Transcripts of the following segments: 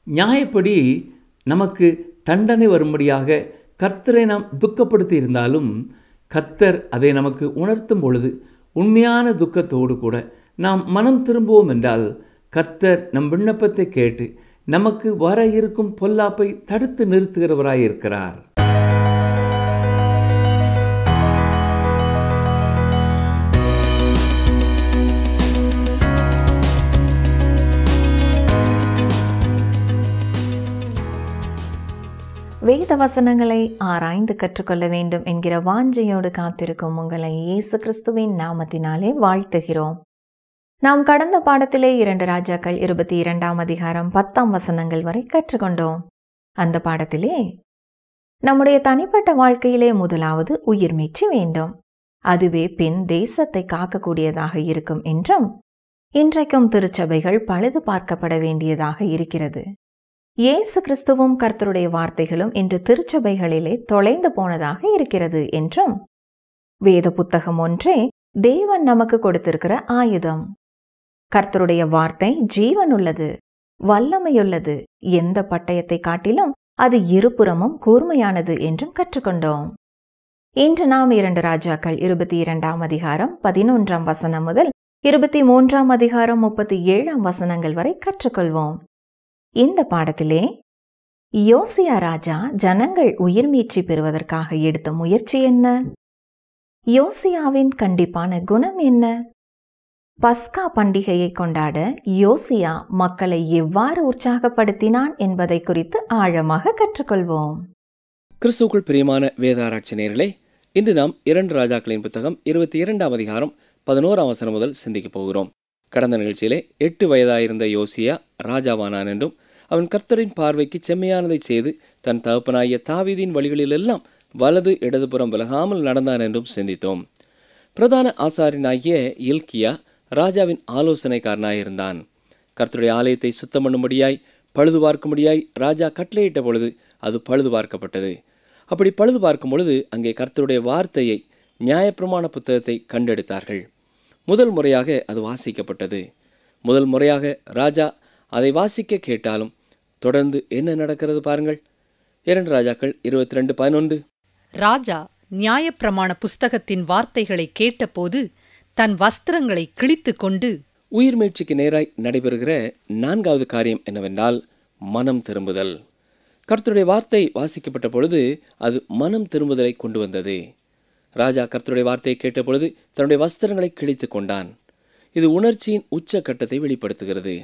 நியாயப்படி நமக்கு தண்டனை வரும்படியாக கர்த்தரை நாம் துக்கப்படுத்தி இருந்தாலும் கர்த்தர் அதை நமக்கு உணர்த்தும் பொழுது உண்மையான துக்கத்தோடு கூட நாம் மனம் திரும்புவோம் என்றால் கர்த்தர் நம் விண்ணப்பத்தை கேட்டு நமக்கு வர இருக்கும் பொல்லாப்பை தடுத்து நிறுத்துகிறவராயிருக்கிறார் வேத வசனங்களை ஆராய்ந்து கற்றுக்கொள்ள வேண்டும் என்கிற வாஞ்சையோடு காத்திருக்கும் உங்களை இயேசு கிறிஸ்துவின் நாமத்தினாலே வாழ்த்துகிறோம் நாம் கடந்த பாடத்திலே இரண்டு ராஜாக்கள் இருபத்தி இரண்டாம் அதிகாரம் பத்தாம் வசனங்கள் வரை கற்றுக்கொண்டோம் அந்த பாடத்திலே நம்முடைய தனிப்பட்ட வாழ்க்கையிலே முதலாவது உயிர் மீட்சி வேண்டும் அதுவே பின் தேசத்தை காக்கக்கூடியதாக இருக்கும் என்றும் இன்றைக்கும் திருச்சபைகள் பழுது பார்க்கப்பட வேண்டியதாக இருக்கிறது இயேசு கிறிஸ்துவும் கர்த்தருடைய வார்த்தைகளும் இன்று திருச்சபைகளிலே தொலைந்து போனதாக இருக்கிறது என்றும் வேத புத்தகம் ஒன்றே தேவன் நமக்கு கொடுத்திருக்கிற ஆயுதம் கர்த்தருடைய வார்த்தை ஜீவனுள்ளது வல்லமையுள்ளது எந்த பட்டயத்தை காட்டிலும் அது இருபுறமும் கூர்மையானது என்றும் கற்றுக்கொண்டோம் இன்று நாம் இரண்டு ராஜாக்கள் இருபத்தி இரண்டாம் அதிகாரம் பதினொன்றாம் வசனம் முதல் இருபத்தி மூன்றாம் அதிகாரம் முப்பத்தி ஏழாம் வசனங்கள் வரை கற்றுக்கொள்வோம் இந்த பாடத்திலே யோசியா ராஜா ஜனங்கள் உயிர் மீட்சி பெறுவதற்காக எடுத்த முயற்சி என்ன யோசியாவின் கண்டிப்பான குணம் என்ன பஸ்கா பண்டிகையை கொண்டாட யோசியா மக்களை எவ்வாறு உற்சாகப்படுத்தினான் என்பதை குறித்து ஆழமாக கற்றுக்கொள்வோம் கிறிஸ்துக்குள் பிரியமான வேதாராய்ச்சி நேர்களே இன்று நாம் இரண்டு ராஜாக்களின் புத்தகம் இருபத்தி இரண்டாம் அதிகாரம் பதினோராம் வசனம் முதல் சிந்திக்கப் போகிறோம் கடந்த நிகழ்ச்சியிலே எட்டு வயதாயிருந்த யோசியா ராஜாவானான் என்றும் அவன் கர்த்தரின் பார்வைக்கு செம்மையானதை செய்து தன் தகப்பனாகிய தாவீதின் வழிகளிலெல்லாம் வலது இடதுபுறம் விலகாமல் நடந்தான் என்றும் சிந்தித்தோம் பிரதான ஆசாரியனாகிய இல்கியா ராஜாவின் ஆலோசனைக்காரனாயிருந்தான் கர்த்தருடைய ஆலயத்தை சுத்தம் பண்ணும்படியாய் பழுது பார்க்கும்படியாய் ராஜா கட்டளையிட்ட பொழுது அது பழுது பார்க்கப்பட்டது அப்படி பழுது பார்க்கும் பொழுது அங்கே கர்த்தருடைய வார்த்தையை நியாயப்பிரமாண புத்தகத்தை கண்டெடுத்தார்கள் முதல் முறையாக அது வாசிக்கப்பட்டது முதல் முறையாக ராஜா அதை வாசிக்க கேட்டாலும் தொடர்ந்து என்ன நடக்கிறது பாருங்கள் இரண்டு ராஜாக்கள் இருபத்தி ரெண்டு பதினொன்று ராஜா நியாயப்பிரமாண புஸ்தகத்தின் வார்த்தைகளை கேட்டபோது தன் வஸ்திரங்களை கிழித்துக் கொண்டு உயிர் மீட்சிக்கு நேராய் நடைபெறுகிற நான்காவது காரியம் என்னவென்றால் மனம் திரும்புதல் கர்த்தருடைய வார்த்தை வாசிக்கப்பட்ட பொழுது அது மனம் திரும்புதலை கொண்டு வந்தது ராஜா கர்த்தருடைய வார்த்தையை கேட்ட பொழுது தன்னுடைய வஸ்திரங்களை கிழித்து கொண்டான் இது உணர்ச்சியின் உச்ச கட்டத்தை வெளிப்படுத்துகிறது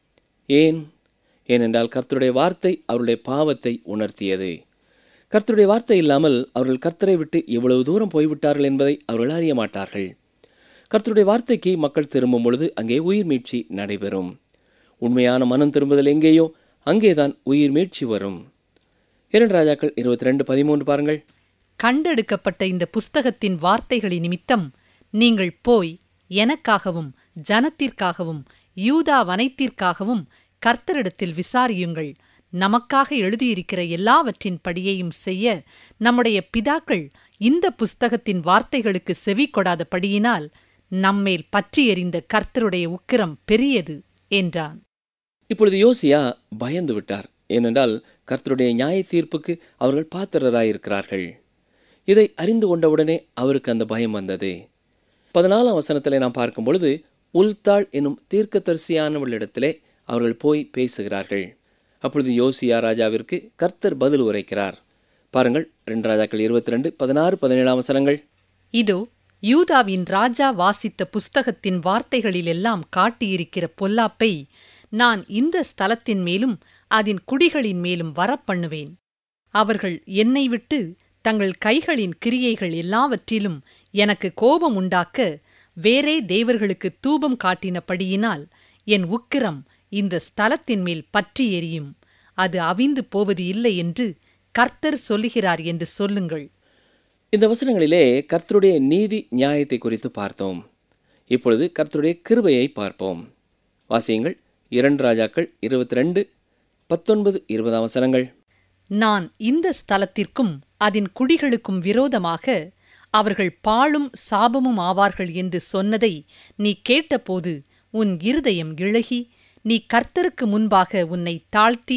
ஏன் ஏனென்றால் கர்த்தருடைய வார்த்தை அவருடைய பாவத்தை உணர்த்தியது கர்த்தருடைய வார்த்தை இல்லாமல் அவர்கள் கர்த்தரை விட்டு எவ்வளவு தூரம் போய்விட்டார்கள் என்பதை அவர்கள் அறிய மாட்டார்கள் கர்த்தருடைய வார்த்தைக்கு மக்கள் திரும்பும் பொழுது அங்கே உயிர் மீட்சி நடைபெறும் உண்மையான மனம் திரும்புதல் எங்கேயோ அங்கேதான் உயிர் மீட்சி வரும் இரண்டு ராஜாக்கள் இருபத்தி ரெண்டு பதிமூன்று பாருங்கள் கண்டெடுக்கப்பட்ட இந்த புஸ்தகத்தின் வார்த்தைகளின் நிமித்தம் நீங்கள் போய் எனக்காகவும் ஜனத்திற்காகவும் யூதா வனைத்திற்காகவும் கர்த்தரிடத்தில் விசாரியுங்கள் நமக்காக எழுதியிருக்கிற எல்லாவற்றின் படியையும் செய்ய நம்முடைய பிதாக்கள் இந்த புஸ்தகத்தின் வார்த்தைகளுக்கு செவி கொடாதபடியினால் நம்மேல் பற்றி எறிந்த கர்த்தருடைய உக்கிரம் பெரியது என்றான் இப்பொழுது யோசியா பயந்து விட்டார் ஏனென்றால் கர்த்தருடைய நியாய தீர்ப்புக்கு அவர்கள் பாத்திரராயிருக்கிறார்கள் இதை அறிந்து கொண்டவுடனே அவருக்கு அந்த பயம் வந்தது பதினாலாம் வசனத்திலே நாம் பார்க்கும் பொழுது உல்தாள் எனும் தீர்க்கதரிசியானவளிடத்திலே அவர்கள் போய் பேசுகிறார்கள் அப்பொழுது யோசியா ராஜாவிற்கு கர்த்தர் பதில் உரைக்கிறார் பாருங்கள் ரெண்டு ராஜாக்கள் இருபத்தி ரெண்டு பதினாறு பதினேழாம் வசனங்கள் இதோ யூதாவின் ராஜா வாசித்த புஸ்தகத்தின் வார்த்தைகளிலெல்லாம் காட்டியிருக்கிற பொல்லாப்பை நான் இந்த ஸ்தலத்தின் மேலும் அதன் குடிகளின் மேலும் வரப்பண்ணுவேன் அவர்கள் என்னை விட்டு தங்கள் கைகளின் கிரியைகள் எல்லாவற்றிலும் எனக்கு கோபம் உண்டாக்க வேறே தேவர்களுக்கு தூபம் காட்டினபடியினால் என் உக்கிரம் இந்த ஸ்தலத்தின் மேல் பற்றி எரியும் அது அவிந்து போவது இல்லை என்று கர்த்தர் சொல்லுகிறார் என்று சொல்லுங்கள் இந்த வசனங்களிலே கர்த்தருடைய நீதி நியாயத்தை குறித்து பார்த்தோம் இப்பொழுது கர்த்தருடைய கிருபையை பார்ப்போம் வாசியுங்கள் இரண்டு ராஜாக்கள் இருபத்தி ரெண்டு பத்தொன்பது இருபதாம் வசனங்கள் நான் இந்த ஸ்தலத்திற்கும் அதன் குடிகளுக்கும் விரோதமாக அவர்கள் பாழும் சாபமும் ஆவார்கள் என்று சொன்னதை நீ கேட்டபோது உன் இருதயம் இழகி நீ கர்த்தருக்கு முன்பாக உன்னை தாழ்த்தி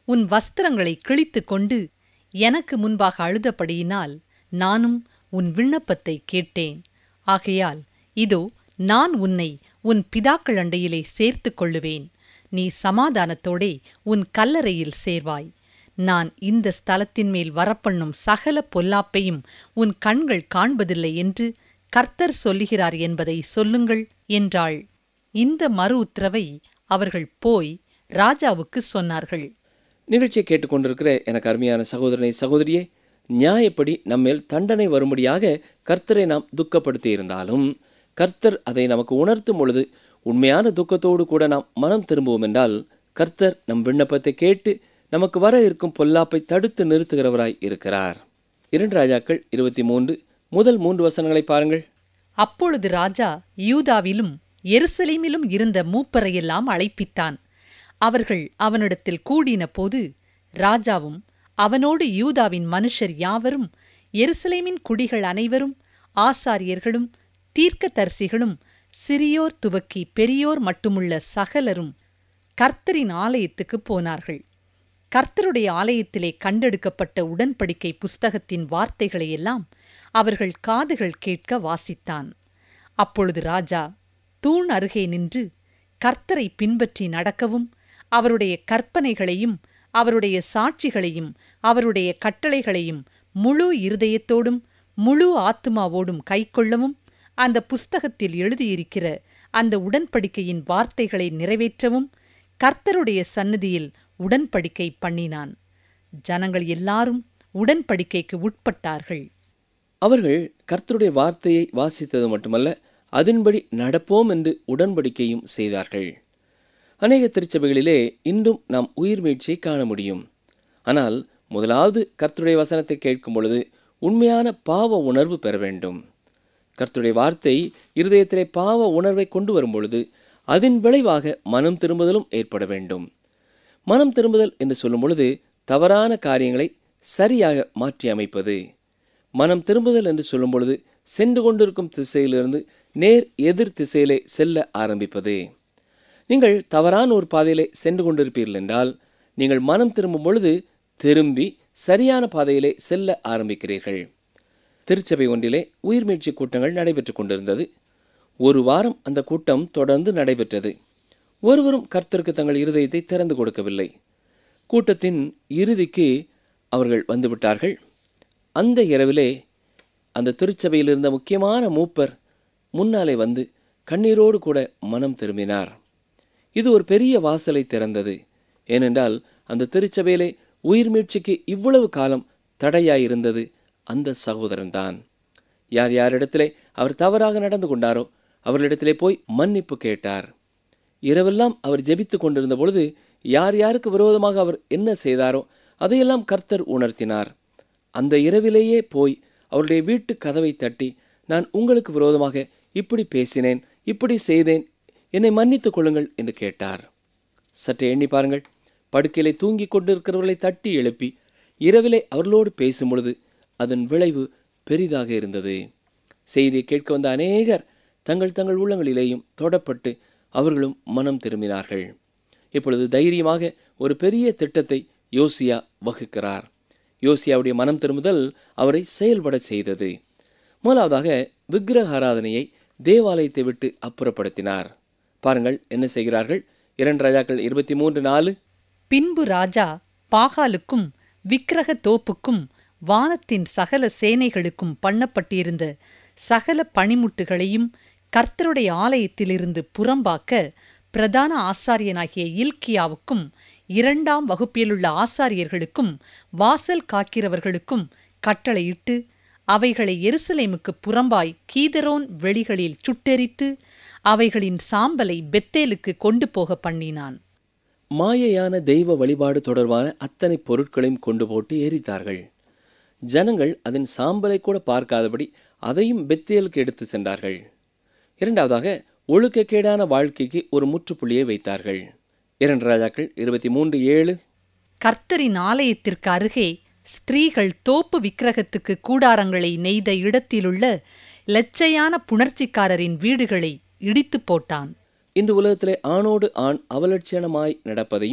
உன் வஸ்திரங்களை கிழித்துக் கொண்டு எனக்கு முன்பாக அழுதபடியினால் நானும் உன் விண்ணப்பத்தை கேட்டேன் ஆகையால் இதோ நான் உன்னை உன் பிதாக்கள் அண்டையிலே சேர்த்துக் கொள்ளுவேன் நீ சமாதானத்தோடே உன் கல்லறையில் சேர்வாய் நான் இந்த ஸ்தலத்தின் மேல் வரப்பண்ணும் சகல பொல்லாப்பையும் உன் கண்கள் காண்பதில்லை என்று கர்த்தர் சொல்லுகிறார் என்பதை சொல்லுங்கள் என்றாள் இந்த மறு உத்தரவை அவர்கள் போய் ராஜாவுக்கு சொன்னார்கள் நிகழ்ச்சியை கேட்டுக்கொண்டிருக்கிற எனக்கு அருமையான சகோதரனை சகோதரியே நியாயப்படி நம்மேல் தண்டனை வரும்படியாக கர்த்தரை நாம் துக்கப்படுத்தி இருந்தாலும் கர்த்தர் அதை நமக்கு உணர்த்தும் பொழுது உண்மையான துக்கத்தோடு கூட நாம் மனம் திரும்புவோம் என்றால் கர்த்தர் நம் விண்ணப்பத்தை கேட்டு நமக்கு வர இருக்கும் பொல்லாப்பை தடுத்து நிறுத்துகிறவராய் இருக்கிறார் இரண்டு ராஜாக்கள் இருபத்தி மூன்று முதல் மூன்று வசனங்களை பாருங்கள் அப்பொழுது ராஜா யூதாவிலும் எருசலேமிலும் இருந்த மூப்பரையெல்லாம் அழைப்பித்தான் அவர்கள் அவனிடத்தில் கூடின போது ராஜாவும் அவனோடு யூதாவின் மனுஷர் யாவரும் எருசலேமின் குடிகள் அனைவரும் ஆசாரியர்களும் தீர்க்கதரிசிகளும் சிறியோர் துவக்கி பெரியோர் மட்டுமுள்ள சகலரும் கர்த்தரின் ஆலயத்துக்குப் போனார்கள் கர்த்தருடைய ஆலயத்திலே கண்டெடுக்கப்பட்ட உடன்படிக்கை புஸ்தகத்தின் வார்த்தைகளையெல்லாம் அவர்கள் காதுகள் கேட்க வாசித்தான் அப்பொழுது ராஜா தூண் அருகே நின்று கர்த்தரை பின்பற்றி நடக்கவும் அவருடைய கற்பனைகளையும் அவருடைய சாட்சிகளையும் அவருடைய கட்டளைகளையும் முழு இருதயத்தோடும் முழு ஆத்துமாவோடும் கைக்கொள்ளவும் அந்த புஸ்தகத்தில் எழுதியிருக்கிற அந்த உடன்படிக்கையின் வார்த்தைகளை நிறைவேற்றவும் கர்த்தருடைய சந்நிதியில் உடன்படிக்கை பண்ணினான் ஜனங்கள் எல்லாரும் உடன்படிக்கைக்கு உட்பட்டார்கள் அவர்கள் கர்த்தருடைய வார்த்தையை வாசித்தது மட்டுமல்ல அதன்படி நடப்போம் என்று உடன்படிக்கையும் செய்தார்கள் அநேக திருச்சபைகளிலே இன்றும் நாம் உயிர் மீட்சியை காண முடியும் ஆனால் முதலாவது கர்த்தருடைய வசனத்தை கேட்கும் பொழுது உண்மையான பாவ உணர்வு பெற வேண்டும் கர்த்தருடைய வார்த்தை இருதயத்திலே பாவ உணர்வை கொண்டு வரும் பொழுது அதன் விளைவாக மனம் திரும்புதலும் ஏற்பட வேண்டும் மனம் திரும்புதல் என்று சொல்லும் பொழுது தவறான காரியங்களை சரியாக மாற்றி அமைப்பது மனம் திரும்புதல் என்று சொல்லும் பொழுது சென்று கொண்டிருக்கும் திசையிலிருந்து நேர் எதிர் திசையிலே செல்ல ஆரம்பிப்பது நீங்கள் தவறான ஒரு பாதையிலே சென்று கொண்டிருப்பீர்கள் என்றால் நீங்கள் மனம் திரும்பும் பொழுது திரும்பி சரியான பாதையிலே செல்ல ஆரம்பிக்கிறீர்கள் திருச்சபை ஒன்றிலே உயிர்மீட்சி கூட்டங்கள் நடைபெற்றுக் கொண்டிருந்தது ஒரு வாரம் அந்த கூட்டம் தொடர்ந்து நடைபெற்றது ஒருவரும் கர்த்தருக்கு தங்கள் இருதயத்தை திறந்து கொடுக்கவில்லை கூட்டத்தின் இறுதிக்கு அவர்கள் வந்துவிட்டார்கள் அந்த இரவிலே அந்த திருச்சபையில் இருந்த முக்கியமான மூப்பர் முன்னாலே வந்து கண்ணீரோடு கூட மனம் திரும்பினார் இது ஒரு பெரிய வாசலை திறந்தது ஏனென்றால் அந்த திருச்சபையிலே உயிர் மீட்சிக்கு இவ்வளவு காலம் தடையாயிருந்தது அந்த சகோதரன்தான் யார் யாரிடத்திலே அவர் தவறாக நடந்து கொண்டாரோ அவர்களிடத்திலே போய் மன்னிப்பு கேட்டார் இரவெல்லாம் அவர் ஜெபித்துக் கொண்டிருந்த பொழுது யார் யாருக்கு விரோதமாக அவர் என்ன செய்தாரோ அதையெல்லாம் கர்த்தர் உணர்த்தினார் அந்த இரவிலேயே போய் அவருடைய வீட்டு கதவை தட்டி நான் உங்களுக்கு விரோதமாக இப்படி பேசினேன் இப்படி செய்தேன் என்னை மன்னித்துக் கொள்ளுங்கள் என்று கேட்டார் சற்றே எண்ணி பாருங்கள் படுக்கையிலே தூங்கிக் கொண்டிருக்கிறவர்களை தட்டி எழுப்பி இரவிலே அவர்களோடு பேசும் பொழுது அதன் விளைவு பெரிதாக இருந்தது செய்தியை கேட்க வந்த அநேகர் தங்கள் தங்கள் உள்ளங்களிலேயும் தொடப்பட்டு அவர்களும் மனம் திரும்பினார்கள் இப்பொழுது தைரியமாக ஒரு பெரிய திட்டத்தை யோசியா வகுக்கிறார் யோசியாவுடைய மனம் திரும்புதல் அவரை செயல்பட செய்தது முதலாவதாக விக்கிரக ஆராதனையை தேவாலயத்தை விட்டு அப்புறப்படுத்தினார் பாருங்கள் என்ன செய்கிறார்கள் இரண்டு ராஜாக்கள் இருபத்தி மூன்று நாலு பின்பு ராஜா பாகாலுக்கும் விக்கிரக தோப்புக்கும் வானத்தின் சகல சேனைகளுக்கும் பண்ணப்பட்டிருந்த சகல பணிமுட்டுகளையும் கர்த்தருடைய ஆலயத்திலிருந்து புறம்பாக்க பிரதான ஆசாரியனாகிய இல்கியாவுக்கும் இரண்டாம் வகுப்பிலுள்ள ஆசாரியர்களுக்கும் வாசல் காக்கிறவர்களுக்கும் கட்டளையிட்டு அவைகளை எருசலேமுக்கு புறம்பாய் கீதரோன் வெளிகளில் சுட்டெரித்து அவைகளின் சாம்பலை பெத்தேலுக்கு கொண்டு போக பண்ணினான் மாயையான தெய்வ வழிபாடு தொடர்பான அத்தனை பொருட்களையும் கொண்டு போட்டு எரித்தார்கள் ஜனங்கள் அதன் சாம்பலை கூட பார்க்காதபடி அதையும் பெத்தியலுக்கு எடுத்து சென்றார்கள் இரண்டாவதாக ஒழுக்கக்கேடான வாழ்க்கைக்கு ஒரு முற்றுப்புள்ளியை வைத்தார்கள் இரண்டு ராஜாக்கள் இருபத்தி மூன்று ஏழு கர்த்தரின் ஆலயத்திற்கு அருகே ஸ்திரீகள் தோப்பு விக்கிரகத்துக்கு கூடாரங்களை நெய்த இடத்திலுள்ள லச்சையான புணர்ச்சிக்காரரின் வீடுகளை இடித்துப் போட்டான் இன்று உலகத்திலே ஆணோடு ஆண் அவலட்சணமாய் நடப்பதையும்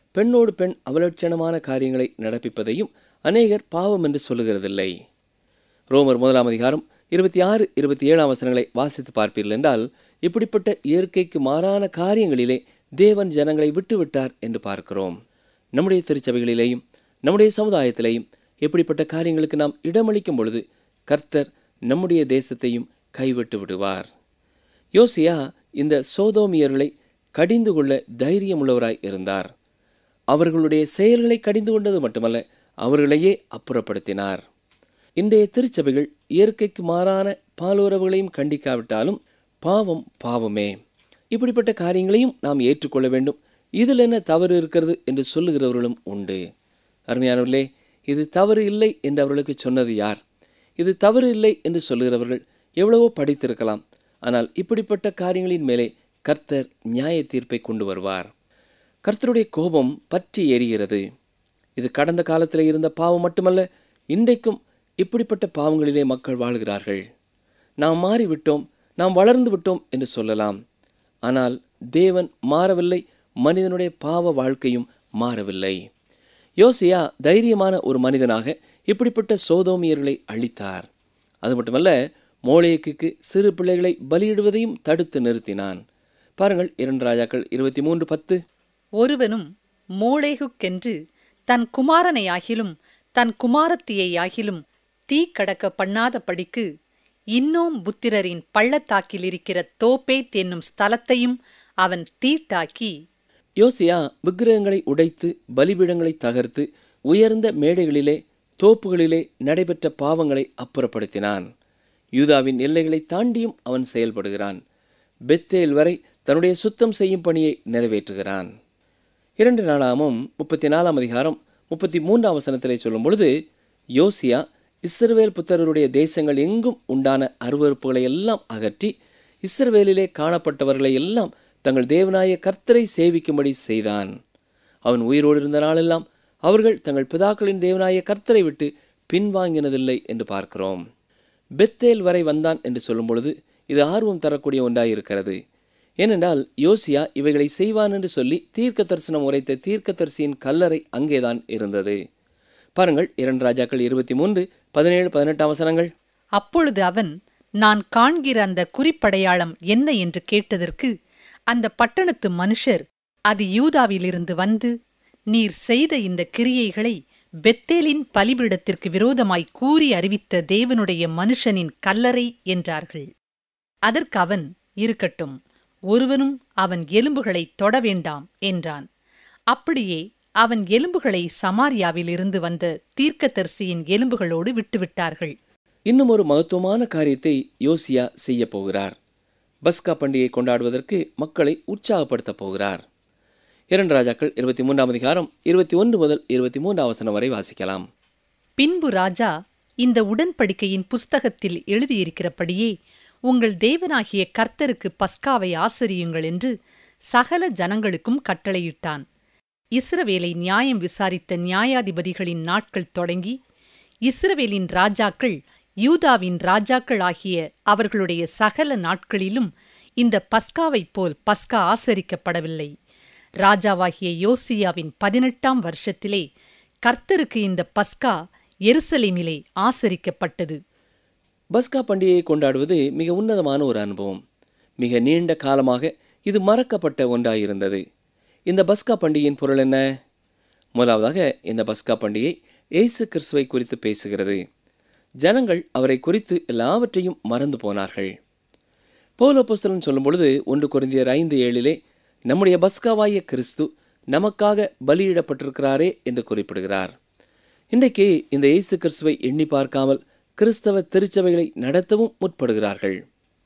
பெண்ணோடு பெண் அவலட்சணமான காரியங்களை நடப்பிப்பதையும் அநேகர் பாவம் என்று சொல்லுகிறதில்லை ரோமர் முதலாம் அதிகாரம் இருபத்தி ஆறு இருபத்தி ஏழாம் வசனங்களை வாசித்து பார்ப்பீர்கள் என்றால் இப்படிப்பட்ட இயற்கைக்கு மாறான காரியங்களிலே தேவன் ஜனங்களை விட்டுவிட்டார் என்று பார்க்கிறோம் நம்முடைய திருச்சபைகளிலேயும் நம்முடைய சமுதாயத்திலேயும் இப்படிப்பட்ட காரியங்களுக்கு நாம் இடமளிக்கும் பொழுது கர்த்தர் நம்முடைய தேசத்தையும் கைவிட்டு விடுவார் யோசியா இந்த சோதோமியர்களை கடிந்து கொள்ள தைரியமுள்ளவராய் இருந்தார் அவர்களுடைய செயல்களை கடிந்து கொண்டது மட்டுமல்ல அவர்களையே அப்புறப்படுத்தினார் இன்றைய திருச்சபைகள் இயற்கைக்கு மாறான பாலுறவுகளையும் கண்டிக்காவிட்டாலும் பாவம் பாவமே இப்படிப்பட்ட காரியங்களையும் நாம் ஏற்றுக்கொள்ள வேண்டும் இதில் என்ன தவறு இருக்கிறது என்று சொல்லுகிறவர்களும் உண்டு அருமையானவர்களே இது தவறு இல்லை என்று அவர்களுக்கு சொன்னது யார் இது தவறு இல்லை என்று சொல்லுகிறவர்கள் எவ்வளவோ படித்திருக்கலாம் ஆனால் இப்படிப்பட்ட காரியங்களின் மேலே கர்த்தர் நியாய தீர்ப்பை கொண்டு வருவார் கர்த்தருடைய கோபம் பற்றி எரிகிறது இது கடந்த காலத்தில் இருந்த பாவம் மட்டுமல்ல இன்றைக்கும் இப்படிப்பட்ட பாவங்களிலே மக்கள் வாழ்கிறார்கள் நாம் மாறிவிட்டோம் நாம் வளர்ந்து விட்டோம் என்று சொல்லலாம் ஆனால் தேவன் மாறவில்லை மனிதனுடைய பாவ வாழ்க்கையும் மாறவில்லை யோசியா தைரியமான ஒரு மனிதனாக இப்படிப்பட்ட சோதோமியர்களை அழித்தார் அது மட்டுமல்ல மோளேக்குக்கு சிறு பிள்ளைகளை பலியிடுவதையும் தடுத்து நிறுத்தினான் பாருங்கள் இரண்டு ராஜாக்கள் இருபத்தி மூன்று பத்து ஒருவனும் மோளேகுக்கென்று தன் குமாரனையாகிலும் தன் குமாரத்தியையாகிலும் தீ கடக்க பண்ணாதபடிக்கு இன்னோம் புத்திரரின் பள்ளத்தாக்கில் இருக்கிற தோப்பேத் என்னும் ஸ்தலத்தையும் அவன் தீட்டாக்கி யோசியா விக்கிரகங்களை உடைத்து பலிபீடங்களை தகர்த்து உயர்ந்த மேடைகளிலே தோப்புகளிலே நடைபெற்ற பாவங்களை அப்புறப்படுத்தினான் யூதாவின் எல்லைகளை தாண்டியும் அவன் செயல்படுகிறான் பெத்தேல் வரை தன்னுடைய சுத்தம் செய்யும் பணியை நிறைவேற்றுகிறான் இரண்டு நாளாமும் முப்பத்தி நாலாம் அதிகாரம் முப்பத்தி மூன்றாம் வசனத்திலே சொல்லும் பொழுது யோசியா இஸ்ரவேல் புத்தருடைய தேசங்கள் எங்கும் உண்டான அருவறுப்புகளை எல்லாம் அகற்றி இஸ்ரவேலிலே காணப்பட்டவர்களை எல்லாம் தங்கள் தேவனாய கர்த்தரை சேவிக்கும்படி செய்தான் அவன் உயிரோடு இருந்த நாளெல்லாம் அவர்கள் தங்கள் பிதாக்களின் தேவனாய கர்த்தரை விட்டு பின்வாங்கினதில்லை என்று பார்க்கிறோம் பெத்தேல் வரை வந்தான் என்று சொல்லும் பொழுது இது ஆர்வம் தரக்கூடிய ஒன்றாயிருக்கிறது ஏனென்றால் யோசியா இவைகளை செய்வான் என்று சொல்லி தீர்க்க தரிசனம் உரைத்த தீர்க்கதரிசியின் கல்லறை அங்கேதான் இருந்தது பாருங்கள் இரண்டு ராஜாக்கள் இருபத்தி மூன்று பதினேழு பதினெட்டாம் வசனங்கள் அப்பொழுது அவன் நான் காண்கிற அந்த குறிப்படையாளம் என்ன என்று கேட்டதற்கு அந்த பட்டணத்து மனுஷர் அது யூதாவிலிருந்து வந்து நீர் செய்த இந்த கிரியைகளை பெத்தேலின் பலிபீடத்திற்கு விரோதமாய் கூறி அறிவித்த தேவனுடைய மனுஷனின் கல்லறை என்றார்கள் அதற்கு அவன் இருக்கட்டும் ஒருவனும் அவன் எலும்புகளை தொட வேண்டாம் என்றான் அப்படியே அவன் எலும்புகளை சமாரியாவிலிருந்து வந்த தீர்க்கதரிசியின் எலும்புகளோடு விட்டுவிட்டார்கள் இன்னும் ஒரு மகத்துவமான காரியத்தை யோசியா செய்ய போகிறார் பஸ்கா பண்டிகை கொண்டாடுவதற்கு மக்களை உற்சாகப்படுத்தப் போகிறார் இரண்டு ராஜாக்கள் இருபத்தி மூன்றாம் அதிகாரம் இருபத்தி ஒன்று முதல் இருபத்தி மூன்றாம் வசனம் வரை வாசிக்கலாம் பின்பு ராஜா இந்த உடன்படிக்கையின் புஸ்தகத்தில் எழுதியிருக்கிறபடியே உங்கள் தேவனாகிய கர்த்தருக்கு பஸ்காவை ஆசரியுங்கள் என்று சகல ஜனங்களுக்கும் கட்டளையிட்டான் இஸ்ரவேலை நியாயம் விசாரித்த நியாயாதிபதிகளின் நாட்கள் தொடங்கி இஸ்ரவேலின் ராஜாக்கள் யூதாவின் ராஜாக்கள் ஆகிய அவர்களுடைய சகல நாட்களிலும் இந்த பஸ்காவைப் போல் பஸ்கா ஆசரிக்கப்படவில்லை ராஜாவாகிய யோசியாவின் பதினெட்டாம் வருஷத்திலே கர்த்தருக்கு இந்த பஸ்கா எருசலேமிலே ஆசரிக்கப்பட்டது பஸ்கா பண்டிகையை கொண்டாடுவது மிக உன்னதமான ஒரு அனுபவம் மிக நீண்ட காலமாக இது மறக்கப்பட்ட ஒன்றாயிருந்தது இந்த பஸ்கா பண்டிகையின் பொருள் என்ன முதலாவதாக இந்த பஸ்கா பண்டிகை இயேசு கிறிஸ்துவை குறித்து பேசுகிறது ஜனங்கள் அவரை குறித்து எல்லாவற்றையும் மறந்து போனார்கள் பௌலோபஸ்தலன் சொல்லும் பொழுது ஒன்று குறைந்தியர் ஐந்து ஏழிலே நம்முடைய பஸ்காவாய கிறிஸ்து நமக்காக பலியிடப்பட்டிருக்கிறாரே என்று குறிப்பிடுகிறார் இன்றைக்கு இந்த இயேசு கிறிஸ்துவை எண்ணி பார்க்காமல் கிறிஸ்தவ திருச்சபைகளை நடத்தவும் முற்படுகிறார்கள்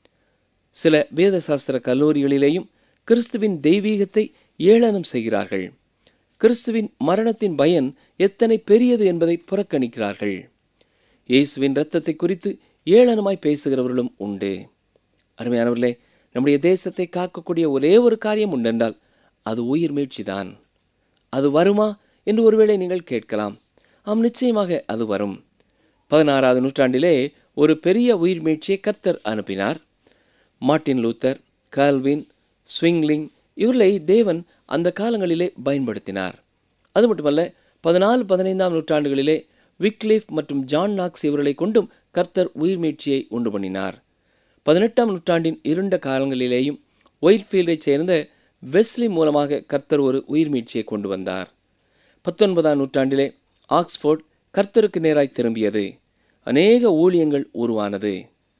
சில வேத சாஸ்திர கல்லூரிகளிலேயும் கிறிஸ்துவின் தெய்வீகத்தை ஏளனம் செய்கிறார்கள் கிறிஸ்துவின் மரணத்தின் பயன் எத்தனை பெரியது என்பதை புறக்கணிக்கிறார்கள் இயேசுவின் இரத்தத்தை குறித்து ஏளனமாய் பேசுகிறவர்களும் உண்டு அருமையானவர்களே நம்முடைய தேசத்தை காக்கக்கூடிய ஒரே ஒரு காரியம் உண்டென்றால் அது உயிர் மீட்சிதான் அது வருமா என்று ஒருவேளை நீங்கள் கேட்கலாம் ஆம் நிச்சயமாக அது வரும் பதினாறாவது நூற்றாண்டிலே ஒரு பெரிய உயிர் மீட்சியை கர்த்தர் அனுப்பினார் மார்ட்டின் லூத்தர் கால்வின் ஸ்விங்லிங் இவர்களை தேவன் அந்த காலங்களிலே பயன்படுத்தினார் அது மட்டுமல்ல பதினாலு பதினைந்தாம் நூற்றாண்டுகளிலே விக்லிஃப் மற்றும் ஜான் நாக்ஸ் இவர்களை கொண்டும் கர்த்தர் உயிர் மீட்சியை உண்டு பண்ணினார் பதினெட்டாம் நூற்றாண்டின் இருண்ட காலங்களிலேயும் ஒயிட்ஃபீல்டைச் சேர்ந்த வெஸ்லி மூலமாக கர்த்தர் ஒரு உயிர் மீட்சியை கொண்டு வந்தார் பத்தொன்பதாம் நூற்றாண்டிலே ஆக்ஸ்போர்ட் கர்த்தருக்கு நேராய் திரும்பியது அநேக ஊழியங்கள் உருவானது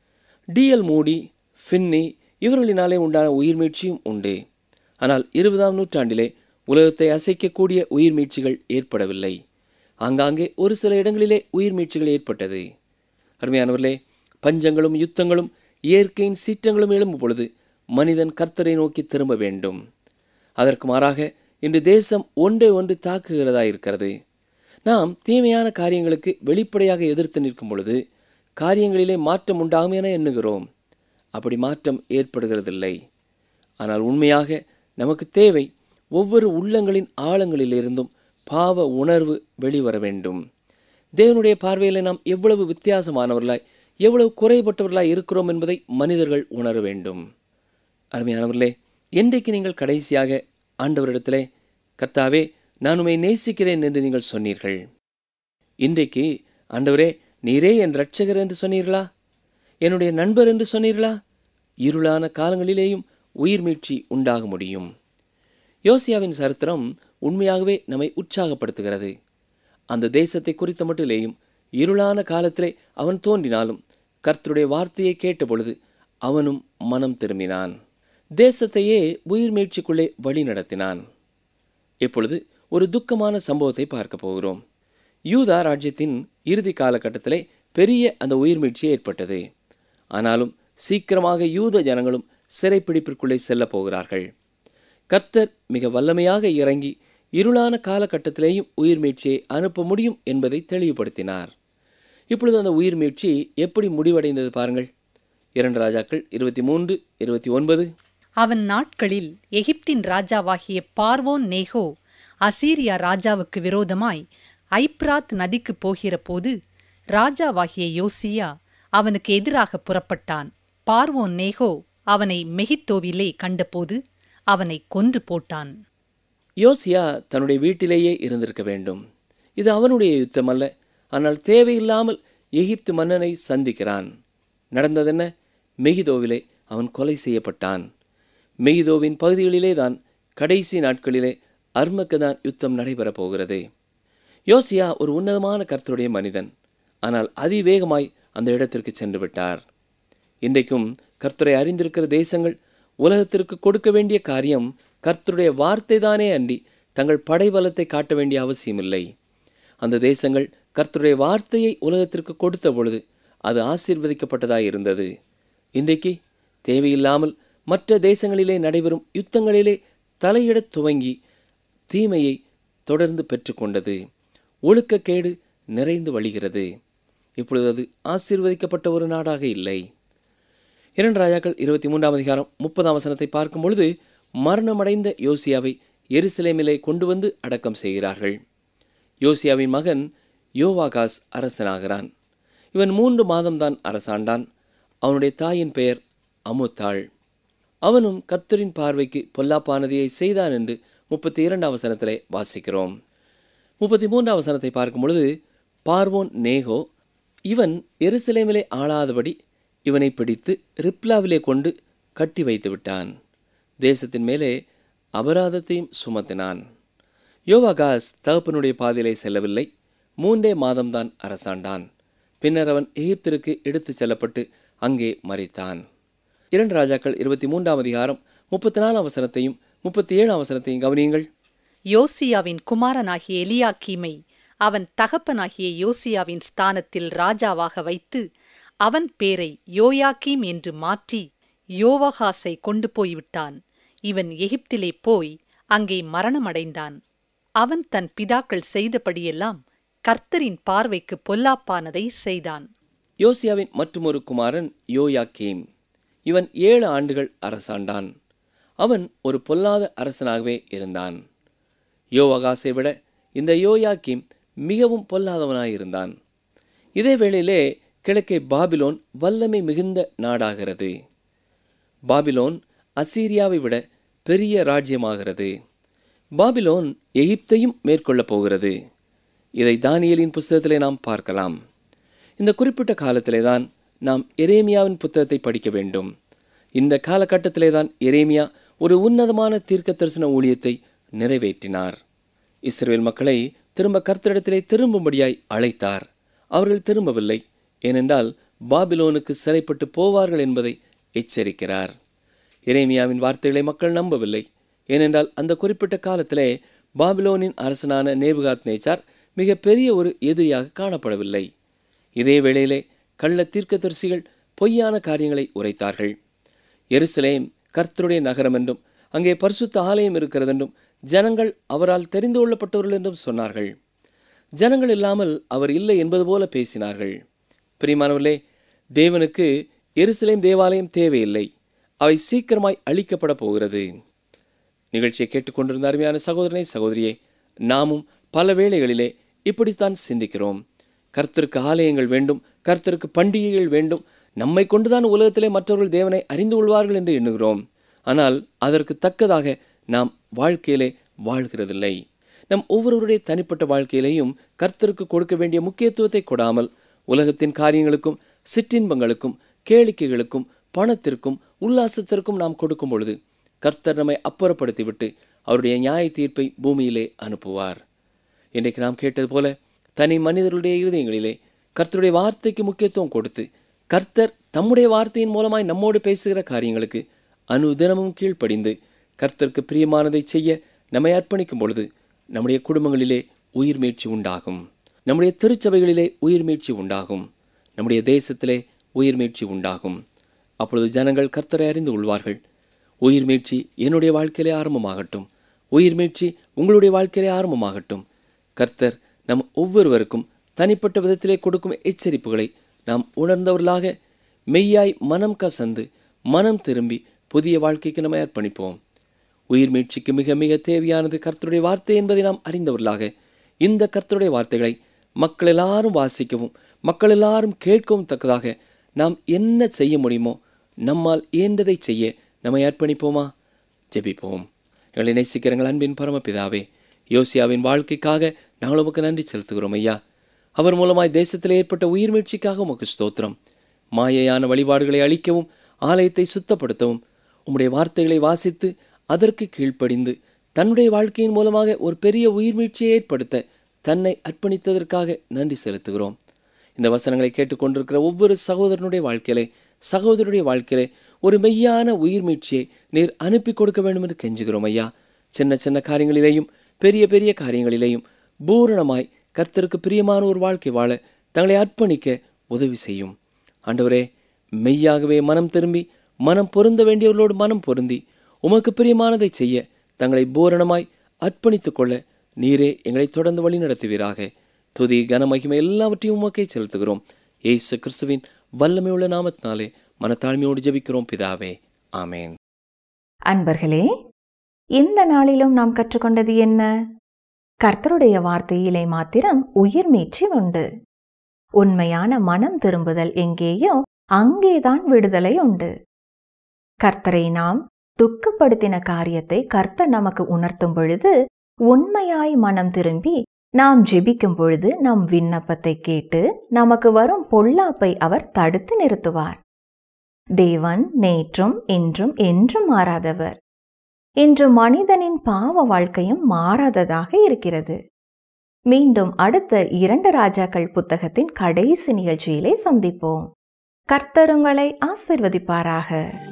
டிஎல் மூடி ஃபின்னி இவர்களினாலே உண்டான உயிர் மீட்சியும் உண்டு ஆனால் இருபதாம் நூற்றாண்டிலே உலகத்தை அசைக்கக்கூடிய உயிர் மீட்சிகள் ஏற்படவில்லை ஆங்காங்கே ஒரு சில இடங்களிலே உயிர் மீட்சிகள் ஏற்பட்டது அருமையானவர்களே பஞ்சங்களும் யுத்தங்களும் இயற்கையின் சீற்றங்களும் எழும்பும் பொழுது மனிதன் கர்த்தரை நோக்கி திரும்ப வேண்டும் அதற்கு மாறாக இன்று தேசம் ஒன்றை ஒன்று தாக்குகிறதா இருக்கிறது நாம் தீமையான காரியங்களுக்கு வெளிப்படையாக எதிர்த்து நிற்கும் பொழுது காரியங்களிலே மாற்றம் உண்டாகும் என எண்ணுகிறோம் அப்படி மாற்றம் ஏற்படுகிறதில்லை ஆனால் உண்மையாக நமக்கு தேவை ஒவ்வொரு உள்ளங்களின் ஆழங்களிலிருந்தும் பாவ உணர்வு வெளிவர வேண்டும் தேவனுடைய பார்வையில் நாம் எவ்வளவு வித்தியாசமானவர்களாய் எவ்வளவு குறைபட்டவர்களாய் இருக்கிறோம் என்பதை மனிதர்கள் உணர வேண்டும் அருமையானவர்களே என்றைக்கு நீங்கள் கடைசியாக ஆண்டவரிடத்திலே கர்த்தாவே நான் உம்மை நேசிக்கிறேன் என்று நீங்கள் சொன்னீர்கள் இன்றைக்கு ஆண்டவரே நீரே என் ரட்சகர் என்று சொன்னீர்களா என்னுடைய நண்பர் என்று சொன்னீர்களா இருளான காலங்களிலேயும் உயிர் மீட்சி உண்டாக முடியும் யோசியாவின் சரித்திரம் உண்மையாகவே நம்மை உற்சாகப்படுத்துகிறது அந்த தேசத்தை குறித்த மட்டிலேயும் இருளான காலத்திலே அவன் தோன்றினாலும் கர்த்தருடைய வார்த்தையை கேட்டபொழுது அவனும் மனம் திரும்பினான் தேசத்தையே உயிர் மீட்சிக்குள்ளே வழி நடத்தினான் இப்பொழுது ஒரு துக்கமான சம்பவத்தை பார்க்க போகிறோம் யூதா ராஜ்யத்தின் இறுதி காலகட்டத்திலே பெரிய அந்த உயிர் மீட்சி ஏற்பட்டது ஆனாலும் சீக்கிரமாக யூத ஜனங்களும் சிறைப்பிடிப்பிற்குள்ளே செல்லப் போகிறார்கள் கர்த்தர் மிக வல்லமையாக இறங்கி இருளான காலகட்டத்திலேயும் உயிர் மீட்சியை அனுப்ப முடியும் என்பதை தெளிவுபடுத்தினார் இப்பொழுது அந்த உயிர் மீட்சி எப்படி முடிவடைந்தது பாருங்கள் இரண்டு ராஜாக்கள் இருபத்தி மூன்று இருபத்தி ஒன்பது அவன் நாட்களில் எகிப்தின் ராஜாவாகிய பார்வோன் நேகோ அசீரியா ராஜாவுக்கு விரோதமாய் ஐப்ராத் நதிக்கு போகிறபோது ராஜாவாகிய யோசியா அவனுக்கு எதிராக புறப்பட்டான் பார்வோன் நேகோ அவனை மெகித்தோவிலே கண்டபோது அவனை கொன்று போட்டான் யோசியா தன்னுடைய வீட்டிலேயே இருந்திருக்க வேண்டும் இது அவனுடைய யுத்தம் அல்ல ஆனால் தேவையில்லாமல் எகிப்து மன்னனை சந்திக்கிறான் நடந்ததென்ன மெகிதோவிலே அவன் கொலை செய்யப்பட்டான் மெகிதோவின் பகுதிகளிலே தான் கடைசி நாட்களிலே அர்மக்கதான் யுத்தம் நடைபெறப் போகிறது யோசியா ஒரு உன்னதமான கர்த்தருடைய மனிதன் ஆனால் அதிவேகமாய் அந்த இடத்திற்கு சென்று விட்டார் இன்றைக்கும் கர்த்தரை அறிந்திருக்கிற தேசங்கள் உலகத்திற்கு கொடுக்க வேண்டிய காரியம் கர்த்தருடைய வார்த்தை தானே அன்றி தங்கள் படைபலத்தை காட்ட வேண்டிய அவசியமில்லை அந்த தேசங்கள் கர்த்தருடைய வார்த்தையை உலகத்திற்கு கொடுத்த பொழுது அது ஆசீர்வதிக்கப்பட்டதாய் இருந்தது இன்றைக்கு தேவையில்லாமல் மற்ற தேசங்களிலே நடைபெறும் யுத்தங்களிலே தலையிடத் துவங்கி தீமையை தொடர்ந்து பெற்றுக்கொண்டது ஒழுக்கக்கேடு நிறைந்து வழிகிறது இப்பொழுது அது ஆசீர்வதிக்கப்பட்ட ஒரு நாடாக இல்லை இரண்டு ராஜாக்கள் இருபத்தி மூன்றாம் அதிகாரம் முப்பதாம் வசனத்தை பார்க்கும் பொழுது மரணமடைந்த யோசியாவை எருசலேமிலே கொண்டு வந்து அடக்கம் செய்கிறார்கள் யோசியாவின் மகன் யோவாகாஸ் அரசனாகிறான் இவன் மூன்று மாதம்தான் அரசாண்டான் அவனுடைய தாயின் பெயர் அமுத்தாள் அவனும் கர்த்தரின் பார்வைக்கு பொல்லாப்பானதையை செய்தான் என்று முப்பத்தி இரண்டாம் வசனத்திலே வாசிக்கிறோம் முப்பத்தி மூன்றாம் வசனத்தை பார்க்கும் பொழுது பார்வோன் நேகோ இவன் எருசலேமிலே ஆளாதபடி இவனை பிடித்து ரிப்லாவிலே கொண்டு கட்டி வைத்து விட்டான் தேசத்தின் மேலே அபராதத்தையும் சுமத்தினான் யோவாகாஸ் தகப்பனுடைய பாதையிலே செல்லவில்லை மூன்றே மாதம்தான் அரசாண்டான் பின்னர் அவன் எகிப்திற்கு எடுத்துச் செல்லப்பட்டு அங்கே மறித்தான் இரண்டு ராஜாக்கள் இருபத்தி மூன்றாம் அதிகாரம் முப்பத்தி நாலாம் வசனத்தையும் முப்பத்தி ஏழாம் வசனத்தையும் கவனியுங்கள் யோசியாவின் குமாரனாகிய எலியாக்கீமை அவன் தகப்பனாகிய யோசியாவின் ஸ்தானத்தில் ராஜாவாக வைத்து அவன் பேரை யோயாக்கீம் என்று மாற்றி யோவகாசை கொண்டு போய்விட்டான் இவன் எகிப்திலே போய் அங்கே மரணமடைந்தான் அவன் தன் பிதாக்கள் செய்தபடியெல்லாம் கர்த்தரின் பார்வைக்கு பொல்லாப்பானதை செய்தான் யோசியாவின் மற்றுமொரு குமாரன் யோயாக்கீம் இவன் ஏழு ஆண்டுகள் அரசாண்டான் அவன் ஒரு பொல்லாத அரசனாகவே இருந்தான் யோவகாசை விட இந்த யோயாக்கீம் மிகவும் பொல்லாதவனாயிருந்தான் இதே வேளையிலே கிழக்கே பாபிலோன் வல்லமை மிகுந்த நாடாகிறது பாபிலோன் அசீரியாவை விட பெரிய ராஜ்யமாகிறது பாபிலோன் எகிப்தையும் மேற்கொள்ளப் போகிறது இதை தானியலின் புஸ்தகத்திலே நாம் பார்க்கலாம் இந்த குறிப்பிட்ட காலத்திலே தான் நாம் எரேமியாவின் புத்தகத்தை படிக்க வேண்டும் இந்த காலகட்டத்திலே தான் எரேமியா ஒரு உன்னதமான தீர்க்க தரிசன ஊழியத்தை நிறைவேற்றினார் இஸ்ரேல் மக்களை திரும்ப கர்த்தரிடத்திலே திரும்பும்படியாய் அழைத்தார் அவர்கள் திரும்பவில்லை ஏனென்றால் பாபிலோனுக்கு சிறைப்பட்டு போவார்கள் என்பதை எச்சரிக்கிறார் எரேமியாவின் வார்த்தைகளை மக்கள் நம்பவில்லை ஏனென்றால் அந்த குறிப்பிட்ட காலத்திலே பாபிலோனின் அரசனான நேபுகாத் நேச்சார் மிக பெரிய ஒரு எதிரியாக காணப்படவில்லை இதே வேளையிலே கள்ள தீர்க்கதரிசிகள் பொய்யான காரியங்களை உரைத்தார்கள் எருசலேம் கர்த்தருடைய நகரம் என்றும் அங்கே பரிசுத்த ஆலயம் இருக்கிறதென்றும் ஜனங்கள் அவரால் தெரிந்து கொள்ளப்பட்டவர்கள் என்றும் சொன்னார்கள் ஜனங்கள் இல்லாமல் அவர் இல்லை என்பது போல பேசினார்கள் பிரியமானவர்களே தேவனுக்கு எருசலேம் தேவாலயம் தேவையில்லை அவை சீக்கிரமாய் அழிக்கப்பட போகிறது நிகழ்ச்சியை கேட்டுக்கொண்டிருந்த அருமையான சகோதரனை சகோதரியே நாமும் பல வேளைகளிலே இப்படித்தான் சிந்திக்கிறோம் கர்த்தருக்கு ஆலயங்கள் வேண்டும் கர்த்தருக்கு பண்டிகைகள் வேண்டும் நம்மை கொண்டுதான் உலகத்திலே மற்றவர்கள் தேவனை அறிந்து கொள்வார்கள் என்று எண்ணுகிறோம் ஆனால் அதற்கு தக்கதாக நாம் வாழ்க்கையிலே வாழ்கிறதில்லை நம் ஒவ்வொருவருடைய தனிப்பட்ட வாழ்க்கையிலேயும் கர்த்தருக்கு கொடுக்க வேண்டிய முக்கியத்துவத்தை கொடாமல் உலகத்தின் காரியங்களுக்கும் சிற்றின்பங்களுக்கும் கேளிக்கைகளுக்கும் பணத்திற்கும் உல்லாசத்திற்கும் நாம் கொடுக்கும் பொழுது கர்த்தர் நம்மை அப்புறப்படுத்திவிட்டு அவருடைய நியாய தீர்ப்பை பூமியிலே அனுப்புவார் இன்றைக்கு நாம் கேட்டது போல தனி மனிதர்களுடைய இருதயங்களிலே கர்த்தருடைய வார்த்தைக்கு முக்கியத்துவம் கொடுத்து கர்த்தர் தம்முடைய வார்த்தையின் மூலமாய் நம்மோடு பேசுகிற காரியங்களுக்கு அனுதினமும் கீழ்ப்படிந்து கர்த்தருக்கு பிரியமானதை செய்ய நம்மை அர்ப்பணிக்கும் பொழுது நம்முடைய குடும்பங்களிலே உயிர் மீட்சி உண்டாகும் நம்முடைய திருச்சபைகளிலே உயிர் மீட்சி உண்டாகும் நம்முடைய தேசத்திலே உயிர் மீட்சி உண்டாகும் அப்பொழுது ஜனங்கள் கர்த்தரை அறிந்து கொள்வார்கள் உயிர் மீட்சி என்னுடைய வாழ்க்கையிலே ஆரம்பமாகட்டும் உயிர் மீட்சி உங்களுடைய வாழ்க்கையிலே ஆரம்பமாகட்டும் கர்த்தர் நம் ஒவ்வொருவருக்கும் தனிப்பட்ட விதத்திலே கொடுக்கும் எச்சரிப்புகளை நாம் உணர்ந்தவர்களாக மெய்யாய் மனம் கசந்து மனம் திரும்பி புதிய வாழ்க்கைக்கு நம்மை அர்ப்பணிப்போம் உயிர் மீட்சிக்கு மிக மிக தேவையானது கர்த்தருடைய வார்த்தை என்பதை நாம் அறிந்தவர்களாக இந்த கர்த்தருடைய வார்த்தைகளை மக்கள் எல்லாரும் வாசிக்கவும் மக்கள் எல்லாரும் கேட்கவும் தக்கதாக நாம் என்ன செய்ய முடியுமோ நம்மால் இயன்றதை செய்ய நம்மை அர்ப்பணிப்போமா ஜெபிப்போம் எங்களை நேசிக்கிறங்கள் அன்பின் பரமபிதாவே யோசியாவின் வாழ்க்கைக்காக நாங்கள் உமக்கு நன்றி செலுத்துகிறோம் ஐயா அவர் மூலமாய் தேசத்தில் ஏற்பட்ட உயிர் மீட்சிக்காக உமக்கு ஸ்தோத்திரம் மாயையான வழிபாடுகளை அழிக்கவும் ஆலயத்தை சுத்தப்படுத்தவும் உம்முடைய வார்த்தைகளை வாசித்து அதற்கு கீழ்ப்படிந்து தன்னுடைய வாழ்க்கையின் மூலமாக ஒரு பெரிய உயிர் மீட்சியை ஏற்படுத்த தன்னை அர்ப்பணித்ததற்காக நன்றி செலுத்துகிறோம் இந்த வசனங்களை கேட்டுக்கொண்டிருக்கிற ஒவ்வொரு சகோதரனுடைய வாழ்க்கையிலே சகோதரனுடைய வாழ்க்கையிலே ஒரு மெய்யான உயிர் மீட்சியை நீர் அனுப்பி கொடுக்க வேண்டும் என்று கெஞ்சுகிறோம் ஐயா சின்ன சின்ன காரியங்களிலேயும் பெரிய பெரிய காரியங்களிலேயும் பூரணமாய் கர்த்தருக்கு பிரியமான ஒரு வாழ்க்கை வாழ தங்களை அர்ப்பணிக்க உதவி செய்யும் ஆண்டவரே மெய்யாகவே மனம் திரும்பி மனம் பொருந்த வேண்டியவர்களோடு மனம் பொருந்தி உமக்கு பிரியமானதை செய்ய தங்களை பூரணமாய் அர்ப்பணித்துக் கொள்ள நீரே எங்களை தொடர்ந்து வழி நடத்துவீராக துதி கனமகிமை எல்லாவற்றையும் உமக்கே செலுத்துகிறோம் ஏசு கிறிஸ்துவின் வல்லமையுள்ள நாமத்தினாலே மனத்தாழ்மையோடு ஜெபிக்கிறோம் பிதாவே ஆமேன் அன்பர்களே இந்த நாளிலும் நாம் கற்றுக்கொண்டது என்ன கர்த்தருடைய வார்த்தையிலே மாத்திரம் உயிர் மீட்சி உண்டு உண்மையான மனம் திரும்புதல் எங்கேயோ அங்கேதான் விடுதலை உண்டு கர்த்தரை நாம் துக்கப்படுத்தின காரியத்தை கர்த்தர் நமக்கு உணர்த்தும் பொழுது உண்மையாய் மனம் திரும்பி நாம் ஜெபிக்கும் பொழுது நம் விண்ணப்பத்தை கேட்டு நமக்கு வரும் பொல்லாப்பை அவர் தடுத்து நிறுத்துவார் தேவன் நேற்றும் இன்றும் என்றும் மாறாதவர் இன்று மனிதனின் பாவ வாழ்க்கையும் மாறாததாக இருக்கிறது மீண்டும் அடுத்த இரண்டு ராஜாக்கள் புத்தகத்தின் கடைசி நிகழ்ச்சியிலே சந்திப்போம் கர்த்தருங்களை ஆசிர்வதிப்பாராக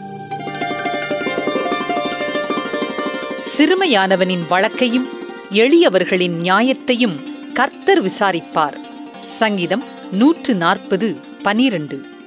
சிறுமையானவனின் வழக்கையும் எளியவர்களின் நியாயத்தையும் கர்த்தர் விசாரிப்பார் சங்கீதம் நூற்று நாற்பது பனிரெண்டு